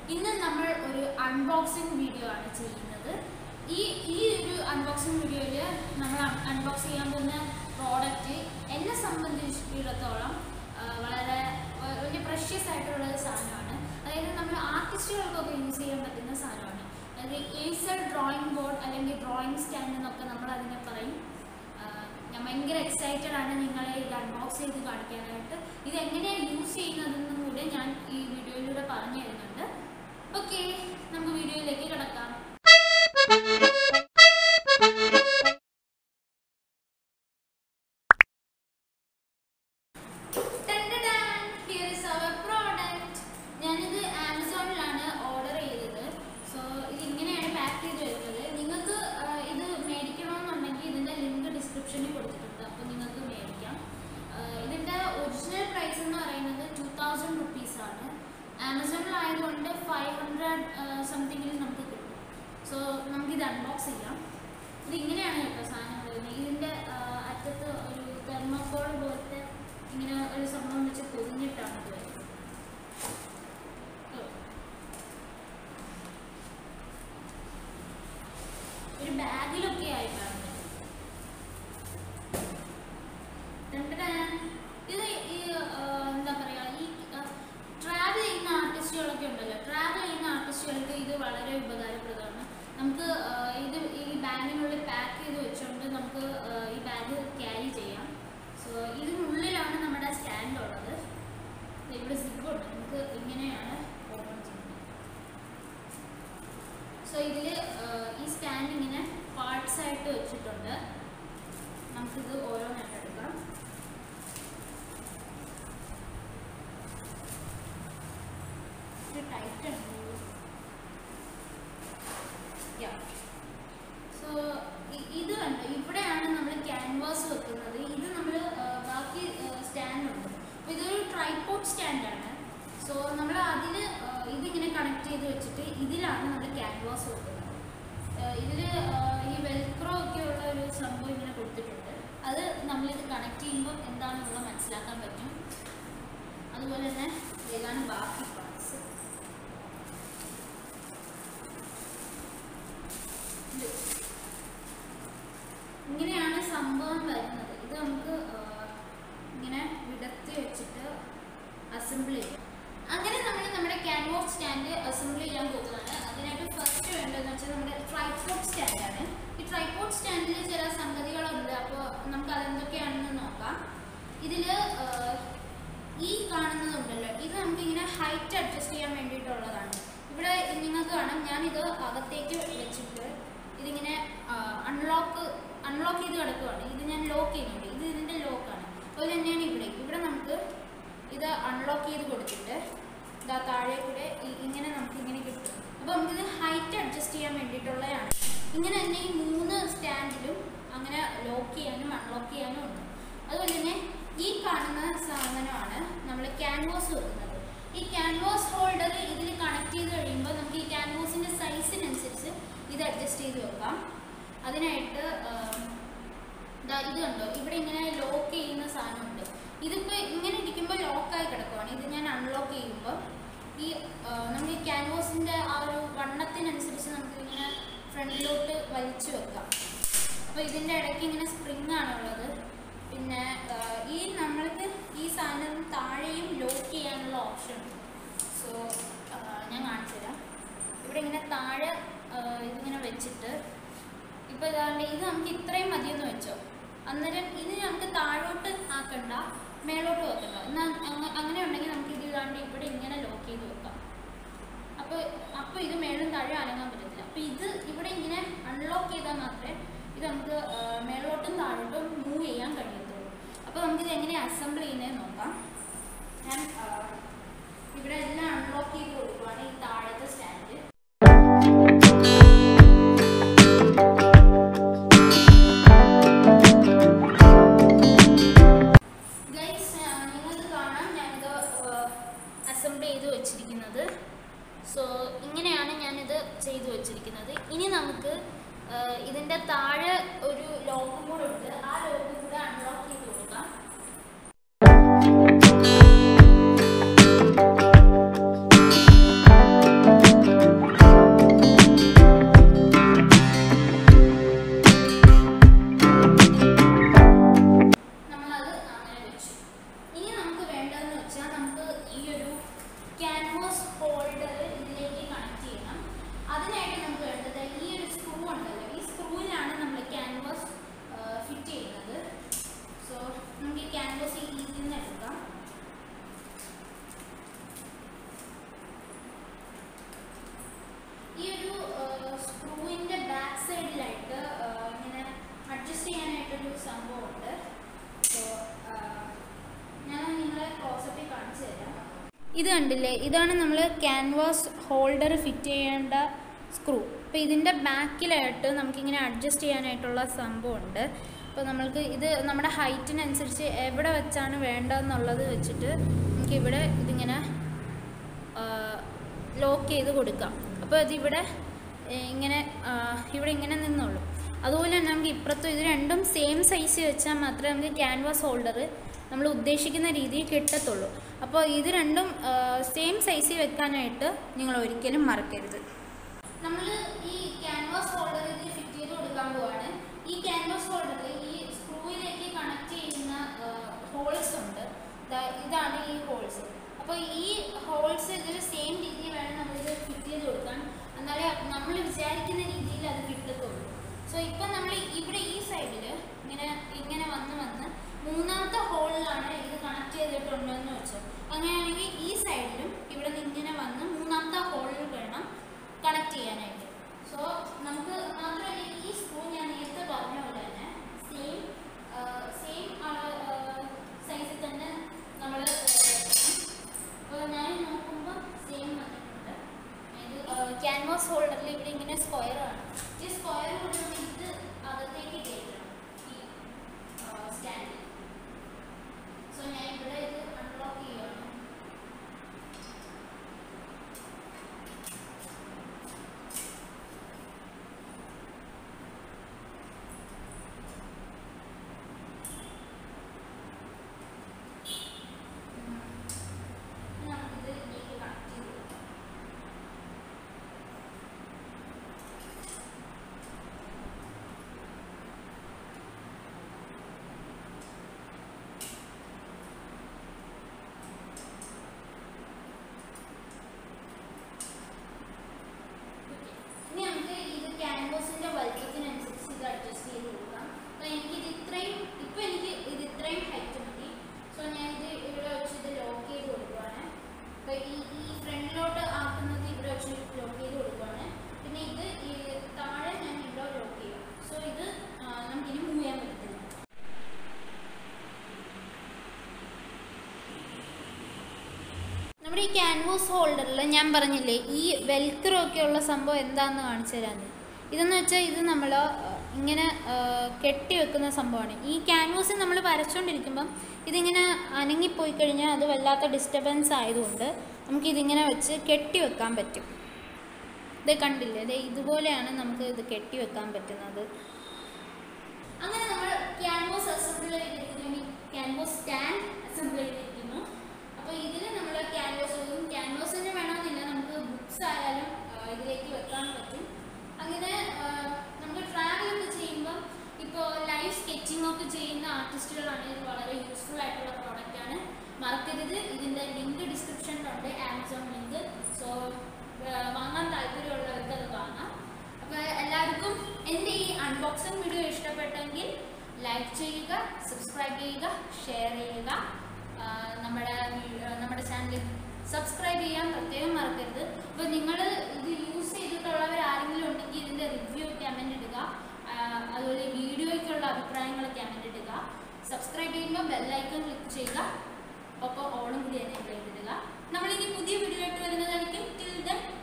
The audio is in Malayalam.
ഇന്ന് നമ്മൾ ഒരു അൺബോക്സിംഗ് വീഡിയോ ആണ് ചെയ്യുന്നത് ഈ ഈ ഒരു അൺബോക്സിംഗ് വീഡിയോയിൽ നമ്മൾ അൺബോക്സ് ചെയ്യാൻ പോകുന്ന പ്രോഡക്റ്റ് എന്നെ സംബന്ധിച്ചിടത്തോളം ആ, വളരെ വ- വലിയ പ്രഷ്യസ് ആയിട്ടുള്ള ഒരു സാധനമാണ് അതായത് നമ്മൾ ആർട്ടിസ്റ്റുകൾക്കൊക്കെ യൂസ് ചെയ്യാൻ പറ്റുന്ന സാധനമാണ് അതായത് ഏസർ ഡ്രോയിങ് ബോർഡ് അല്ലെങ്കിൽ ഡ്രോയിങ് സ്റ്റാൻഡ് എന്നൊക്കെ നമ്മൾ അതിനെ പറയും ആ, ഞാൻ ഭയങ്കര എക്സൈറ്റഡ് ആണ് നിങ്ങളെ ഇത് അൺബോക്സ് ചെയ്ത് കാണിക്കാനായിട്ട് ഇത് എങ്ങനെയാണ് യൂസ് ചെയ്യുന്നതെന്നും കൂടെ ഞാൻ ഈ വീഡിയോയിലൂടെ പറഞ്ഞു തരുന്നുണ്ട് ഓക്കെ നമുക്ക് വീഡിയോയിലേക്ക് കിടക്കാം Here is our product. ഞാനിത് ആമസോണിലാണ് ഓർഡർ ചെയ്തത് സോ ഇത് ഇങ്ങനെയാണ് പാക്ക് ചെയ്ത് വരുന്നത് നിങ്ങൾക്ക് ആ, ഇത് മേടിക്കണമെന്നുണ്ടെങ്കിൽ ഇതിൻ്റെ ലിങ്ക് ഡിസ്ക്രിപ്ഷനിൽ കൊടുത്തിട്ടുണ്ട് അപ്പോൾ നിങ്ങൾക്ക് മേടിക്കാം ആ, ഇതിൻ്റെ ഒറിജിനൽ പ്രൈസ് എന്ന് പറയുന്നത് ടു തൗസൻഡ് റുപ്പീസാണ് ആമസോണിലായതുകൊണ്ട് ഫൈവ് ഹൺഡ്രഡ് സംതിങ്ങിൽ നമുക്ക് കിട്ടും സോ നമുക്കിത് അൺബോക്സ് ചെയ്യാം ഇത് ഇങ്ങനെയാണ് കേട്ടോ സാധനം വരുന്നത് ഇതിൻ്റെ ആ, അറ്റത്ത് ഒരു തെർമോക്കോൾ പോലത്തെ ഇങ്ങനെ ഒരു സംഭവം വെച്ച് പൊതിഞ്ഞിട്ടാണ് ഇത് വരുന്നത് ഓ. ഒരു ബാഗിലൊക്കെ ആയിട്ടാണ് ഇത്. ടണ്ടടാൻ. ഇത് ഈ ആ, എന്താ പറയാ ഈ ട്രാവൽ ചെയ്യുന്ന ആർട്ടിസ്റ്റുകളൊക്കെ ഉണ്ടല്ലോ ട്രാവൽ ചെയ്യുന്ന ആർട്ടിസ്റ്റുകൾക്ക് ഇത് വളരെ ഉപകാരപ്രദമാണ് നമുക്ക് ആ, ഇത് ഈ ബാഗിനുള്ളിൽ പാക്ക് ചെയ്ത് വെച്ചുകൊണ്ട് നമുക്ക് ആ, ഈ ബാഗ് ക്യാരി ചെയ്യാം സോ ഇതിനുള്ളിലാണ് നമ്മുടെ സ്റ്റാൻഡ് ഉള്ളത് ദേ ഇവിടെ സിബ് ഉണ്ട് നമുക്ക് ഇങ്ങനെയാണ് ഓപ്പൺ ചെയ്യുന്നത് സോ ഇതിൽ ഈ സ്റ്റാൻഡ് ഇങ്ങനെ പാർട്സ് ആയിട്ട് വെച്ചിട്ടുണ്ട് നമുക്കിത് ഓരോന്നായിട്ട് എടുക്കാം ഇത് ടൈറ്റ് ഉണ്ട് സോ ഇത് കണ്ടോ ഇവിടെയാണ് നമ്മൾ ക്യാൻവാസ് വെക്കുന്നത് ഇത് നമ്മൾ ബാക്കി സ്റ്റാൻഡ് ഉണ്ട് അപ്പോൾ ഇതൊരു ട്രൈപോഡ് സ്റ്റാൻഡാണ് സോ നമ്മൾ അതിൽ ഇതിങ്ങനെ കണക്ട് ചെയ്ത് വെച്ചിട്ട് ഇതിലാണ് നമ്മൾ ക്യാൻവാസ് വെക്കുന്നത് ഇതിൽ ഈ വെൽക്രോ ഒക്കെ ഉള്ള ഒരു സംഭവം ഇങ്ങനെ കൊടുത്തിട്ടുണ്ട് അത് നമ്മളിത് കണക്ട് ചെയ്യുമ്പോൾ എന്താണെന്നുള്ളത് മനസ്സിലാക്കാൻ പറ്റും അതുപോലെ തന്നെ ഇതാണ് ബാക്കി പാർട്സ് ഇത് ഇങ്ങനെയാണ് സംഭവം വരുന്നത് ഇത് നമുക്ക് ആ, ഇങ്ങനെ വിടർത്തി വെച്ചിട്ട് അസംബിൾ ചെയ്യാം അങ്ങനെ നമ്മൾ നമ്മുടെ ക്യാൻവാസ് സ്റ്റാൻഡ് അസംബിൾ ചെയ്യാൻ പോകുന്നതാണ് അതിനായിട്ട് ഫസ്റ്റ് വേണ്ടതെന്ന് വെച്ചാൽ നമ്മുടെ ട്രൈപോഡ് സ്റ്റാൻഡാണ് ഈ ട്രൈപോഡ് സ്റ്റാൻഡിൽ ചില സംഗതികളുണ്ട് അപ്പോൾ നമുക്ക് അതെന്തൊക്കെയാണെന്ന് നോക്കാം ഇതിൽ ഈ കാണുന്നതുണ്ടല്ലോ ഇത് നമുക്ക് ഇങ്ങനെ ഹൈറ്റ് അഡ്ജസ്റ്റ് ചെയ്യാൻ വേണ്ടിയിട്ടുള്ളതാണ് ഇവിടെ നിങ്ങൾക്ക് കാണാം ഞാനിത് അകത്തേക്ക് വെച്ചിട്ട് ഇതിങ്ങനെ അൺലോക്ക് അൺലോക്ക് ചെയ്ത് കിടക്കുവാണ് ഇത് ഞാൻ ലോക്ക് ചെയ്യുന്നുണ്ട് ഇത് ഇതിൻ്റെ ലോക്കാണ് അതുപോലെ തന്നെയാണ് ഇവിടെ ഇവിടെ നമുക്ക് ഇത് അൺലോക്ക് ചെയ്ത് കൊടുത്തിട്ട് ഇതാ താഴെ കൂടെ ഇ- ഇങ്ങനെ നമുക്ക് ഇങ്ങനെ കിട്ടും അപ്പോൾ നമുക്കിത് ഹൈറ്റ് അഡ്ജസ്റ്റ് ചെയ്യാൻ വേണ്ടിയിട്ടുള്ളതാണ് ഇങ്ങനെ തന്നെ ഈ മൂന്ന് സ്റ്റാൻഡിലും അങ്ങനെ ലോക്ക് ചെയ്യാനും അൺലോക്ക് ചെയ്യാനും ഉണ്ട് അതുപോലെ തന്നെ ഈ കാണുന്ന സാധനമാണ് നമ്മൾ ക്യാൻവാസ് വെക്കുന്നത് ഈ ക്യാൻവാസ് ഹോൾഡർ ഇതിൽ കണക്ട് ചെയ്ത് കഴിയുമ്പോൾ നമുക്ക് ഈ ക്യാൻവാസിൻ്റെ സൈസിനനുസരിച്ച് ഇത് അഡ്ജസ്റ്റ് ചെയ്ത് വെക്കാം അതിനായിട്ട് ആം, ദാ ഇത് കണ്ടോ ഇവിടെ ഇങ്ങനെ ലോക്ക് ചെയ്യുന്ന സാധനമുണ്ട് ഇതിപ്പോൾ ഇങ്ങനെ ഇരിക്കുമ്പോൾ ലോക്കായി കിടക്കുവാണ് ഇത് ഞാൻ അൺലോക്ക് ചെയ്യുമ്പോൾ ഈ ആ, നമ്മൾ ഈ ക്യാൻവാസിൻ്റെ ആ ഒരു വണ്ണത്തിനനുസരിച്ച് നമുക്ക് ഇങ്ങനെ ഫ്രണ്ടിലോട്ട് വലിച്ചു വെക്കാം അപ്പോൾ ഇതിൻ്റെ ഇടയ്ക്ക് ഇങ്ങനെ സ്പ്രിങ് ആണുള്ളത് പിന്നെ ആ, ഈ നമ്മൾക്ക് ഈ സാധനം താഴെയും ലോക്ക് ചെയ്യാനുള്ള ഓപ്ഷൻ ഉണ്ട് സോ ഞാൻ കാണിച്ചു തരാം ഇവിടെ ഇങ്ങനെ താഴെ ആ, ഇതിങ്ങനെ വെച്ചിട്ട് ഇപ്പോൾ ഇതാണ്ട് ഇത് നമുക്ക് ഇത്രയും മതിയെന്ന് വെച്ചോ അന്നേരം ഇത് നമുക്ക് താഴോട്ട് ആക്കണ്ട മേലോട്ട് വെക്കണ്ട എന്നാൽ അങ്ങ- അങ്ങനെ ഉണ്ടെങ്കിൽ നമുക്ക് ഇത് ഇതാണ്ട് ഇവിടെ ഇങ്ങനെ ലോക്ക് ചെയ്ത് വെക്കാം അപ്പോൾ അപ്പോൾ ഇത് മേളും താഴെ അനങ്ങാൻ പറ്റത്തില്ല അപ്പോൾ ഇത് ഇവിടെ ഇങ്ങനെ അൺലോക്ക് ചെയ്താൽ മാത്രമേ ഇത് നമുക്ക് ആ, മേലോട്ടും താഴോട്ടും മൂവ് ചെയ്യാൻ കഴിയത്തുള്ളൂ അപ്പോൾ നമുക്കിത് എങ്ങനെ അസംബിൾ ചെയ്യുന്നതെന്ന് നോക്കാം ഞാൻ ആ, ഇവിടെ എല്ലാം അൺലോക്ക് ചെയ്ത് കൊടുക്കുവാണ് ഈ താഴത്തെ സ്റ്റാൻഡ് ഗൈസ് നിങ്ങൾക്ക് കാണാം ഞാനിത് അസംബിൾ ചെയ്ത് വെച്ചിരിക്കുന്നത് സോ ഇങ്ങനെയാണ് ഞാനിത് ചെയ്തു വെച്ചിരിക്കുന്നത് ഇനി നമുക്ക് ആ, ഇതിൻ്റെ താഴെ ഒരു ലോക്കും കൂടെ ഉണ്ട് ആ ലോക്കും കൂടെ അൺലോക്ക് ചെയ്ത് കൊടുക്കാം Thank ഇത് കണ്ടില്ലേ ഇതാണ് നമ്മൾ ക്യാൻവാസ് ഹോൾഡർ ഫിറ്റ് ചെയ്യേണ്ട സ്ക്രൂ അപ്പോൾ ഇതിൻ്റെ ബാക്കിലായിട്ട് നമുക്കിങ്ങനെ അഡ്ജസ്റ്റ് ചെയ്യാനായിട്ടുള്ള സംഭവമുണ്ട് അപ്പോൾ നമ്മൾക്ക് ഇത് നമ്മുടെ ഹൈറ്റിനനുസരിച്ച് എവിടെ വെച്ചാണ് വേണ്ടതെന്നുള്ളത് വെച്ചിട്ട് നമുക്ക് ഇവിടെ ഇതിങ്ങനെ ലോക്ക് ചെയ്ത് കൊടുക്കാം അപ്പോൾ ഇതിവിടെ ഏഹ്, ഇങ്ങനെ ആ, ഇവിടെ ഇങ്ങനെ നിന്നോളും അതുപോലെ തന്നെ നമുക്ക് ഇപ്പുറത്തും ഇത് രണ്ടും സെയിം സൈസ് വെച്ചാൽ മാത്രമേ നമുക്ക് ക്യാൻവാസ് ഹോൾഡർ നമ്മൾ ഉദ്ദേശിക്കുന്ന രീതിയിൽ കിട്ടത്തുള്ളൂ അപ്പോൾ ഇത് രണ്ടും സെയിം സൈസിൽ വെക്കാനായിട്ട് നിങ്ങൾ ഒരിക്കലും മറക്കരുത് നമ്മൾ ഈ ക്യാൻവാസ് ഹോൾഡർ ഇതിൽ ഫിറ്റ് ചെയ്ത് കൊടുക്കാൻ പോവാണ് ഈ ക്യാൻവാസ് ഹോൾഡറിൽ ഈ സ്ക്രൂവിലേക്ക് കണക്ട് ചെയ്യുന്ന ഹോൾസ് ഉണ്ട് ദാ ഇതാണ് ഈ ഹോൾസ് അപ്പോൾ ഈ ഹോൾസ് ഇതിൽ സെയിം രീതിയിൽ വേണം നമ്മളിത് ഫിറ്റ് ചെയ്ത് കൊടുക്കാൻ എന്നാലേ നമ്മൾ വിചാരിക്കുന്ന രീതിയിൽ അത് കിട്ടത്തുള്ളൂ സോ ഇപ്പം നമ്മൾ ഇവിടെ ഈ സൈഡിൽ ഇങ്ങനെ ഇങ്ങനെ വന്ന് വന്ന് മൂന്നാമത്തെ ഹോളിലാണ് ഇത് കണക്ട് ചെയ്തിട്ടുണ്ടെന്ന് വെച്ചോ അങ്ങനെയാണെങ്കിൽ ഈ സൈഡിലും ഇവിടെ നിന്ന് ഇങ്ങനെ വന്ന് മൂന്നാമത്തെ ഹോളിൽ വേണം കണക്ട് ചെയ്യാനായിട്ട് സോ നമുക്ക് മാത്രമല്ല ഈ സ്ക്രൂ ഞാൻ നേരത്തെ പറഞ്ഞ പോലെ തന്നെ സെയിം സെയിം സൈസിൽ തന്നെ നമ്മൾ അപ്പോൾ ഞാൻ നോക്കുമ്പോൾ സെയിം വന്നിട്ടുണ്ട് ഇത് ക്യാൻവാസ് ഹോൾഡറിൽ ഇവിടെ ഇങ്ങനെ സ്ക്വയർ ആണ് ഈ സ്ക്വയർ കൊണ്ട് നമ്മൾ ഇത് അകത്തേക്ക് കയറ്റണം ഈ സ്റ്റാൻഡിൽ സോ ഞാൻ ഇവിടെ ഇത് അൺലോക്ക് ചെയ്യുകയാണ് നമുക്കിത് ഇതിലേക്ക് കണക്ട് ചെയ്ത് കൊടുക്കാം ഇനി നമുക്ക് ഇത് ക്യാൻവാസിന്റെ വലുപ്പത്തിനനുസരിച്ച് ഇത് അഡ്ജസ്റ്റ് ചെയ്ത് കൊടുക്കാം അപ്പോൾ എനിക്ക് ഇത് ഇത്രയും ഇപ്പം എനിക്ക് ഇത് ഇത്രയും ഹൈറ്റ് മതി സോ ഞാൻ ഇത് ഇവിടെ വെച്ച് ഇത് ലോക്ക് ചെയ്ത് കൊടുക്കുവാണ് അപ്പോൾ ഈ ഈ ഫ്രണ്ടിലോട്ട് ആക്കുന്നത് ഇവിടെ വെച്ച് ലോക്ക് ചെയ്ത് കൊടുക്കുവാണ് പിന്നെ ഇത് ഈ താഴെ ഞാൻ ഇവിടെ ലോക്ക് ചെയ്യാം സോ ഇത് ആ, നമുക്കിനി മൂവ് ചെയ്യാൻ പറ്റത്തില്ല നമ്മുടെ ഈ ക്യാൻവാസ് ഹോൾഡറിൽ ഞാൻ പറഞ്ഞില്ലേ ഈ വെൽക്രോ ഒക്കെ ഉള്ള സംഭവം എന്താണെന്ന് കാണിച്ചു തരാമെന്ന് ഇതെന്ന് വെച്ചാൽ ഇത് നമ്മൾ ഇങ്ങനെ ആ, കെട്ടി വെക്കുന്ന സംഭവമാണ് ഈ ക്യാൻവാസ് നമ്മൾ വരച്ചുകൊണ്ടിരിക്കുമ്പം ഇതിങ്ങനെ അനങ്ങിപ്പോയി കഴിഞ്ഞാൽ അത് വല്ലാത്ത ഡിസ്റ്റർബൻസ് ആയതുകൊണ്ട് നമുക്കിതിങ്ങനെ വെച്ച് കെട്ടി വെക്കാൻ പറ്റും ഇത് കണ്ടില്ലേ ദേ ഇതുപോലെയാണ് നമുക്ക് ഇത് കെട്ടി വെക്കാൻ പറ്റുന്നത് അങ്ങനെ നമ്മൾ ക്യാൻവാസ് അസംബിൾ ചെയ്തിരിക്കുന്നു ക്യാൻവാസ് സ്റ്റാൻഡ് അസംബിൾ ചെയ്തിരിക്കുന്നു അപ്പോൾ ഇതിൽ നമ്മൾ ക്യാൻവാസ് ക്യാൻവാസിന് വേണമെന്നില്ല നമുക്ക് ബുക്സ് ആയാലും ആ, ഇതിലേക്ക് വെക്കാൻ പറ്റും അങ്ങനെ ആ, നമുക്ക് ട്രാവൽ ഒക്കെ ചെയ്യുമ്പോൾ ഇപ്പോൾ ലൈവ് സ്കെച്ചിങ് ഒക്കെ ചെയ്യുന്ന ആർട്ടിസ്റ്റുകളാണ് ഇത് വളരെ യൂസ്ഫുൾ ആയിട്ടുള്ള പ്രോഡക്റ്റ് ആണ് മറക്കരുത് ഇതിൻ്റെ ലിങ്ക് ഡിസ്ക്രിപ്ഷനിലുണ്ട് ആമസോൺ ലിങ്ക് സോ വാങ്ങാൻ താല്പര്യമുള്ളവർക്ക് അത് വാങ്ങാം അപ്പോൾ എല്ലാവർക്കും എൻ്റെ ഈ അൺബോക്സിംഗ് വീഡിയോ ഇഷ്ടപ്പെട്ടെങ്കിൽ ലൈക്ക് ചെയ്യുക സബ്സ്ക്രൈബ് ചെയ്യുക ഷെയർ ചെയ്യുക ആ, നമ്മുടെ വീ- ആ, നമ്മുടെ ചാനൽ സബ്സ്ക്രൈബ് ചെയ്യാൻ പ്രത്യേകം മറക്കരുത് അപ്പോൾ നിങ്ങൾ ഇത് യൂസ് ചെയ്തിട്ടുള്ളവർ ആരെങ്കിലും ഉണ്ടെങ്കിൽ ഇതിൻ്റെ റിവ്യൂ കമൻറ്റ് ഇടുക ആ, അതുപോലെ വീഡിയോയ്ക്കുള്ള അഭിപ്രായങ്ങൾ കമൻറ്റ് ഇടുക സബ്സ്ക്രൈബ് ചെയ്യുമ്പോൾ ബെല്ലൈക്കൺ ക്ലിക്ക് ചെയ്യുക ഒപ്പം ഓളും കൂടി എനേബിൾ ചെയ്തിടുക നമ്മളിനി പുതിയ വീഡിയോ ആയിട്ട് വരുന്നതായിരിക്കും ടിൽ ദെൻ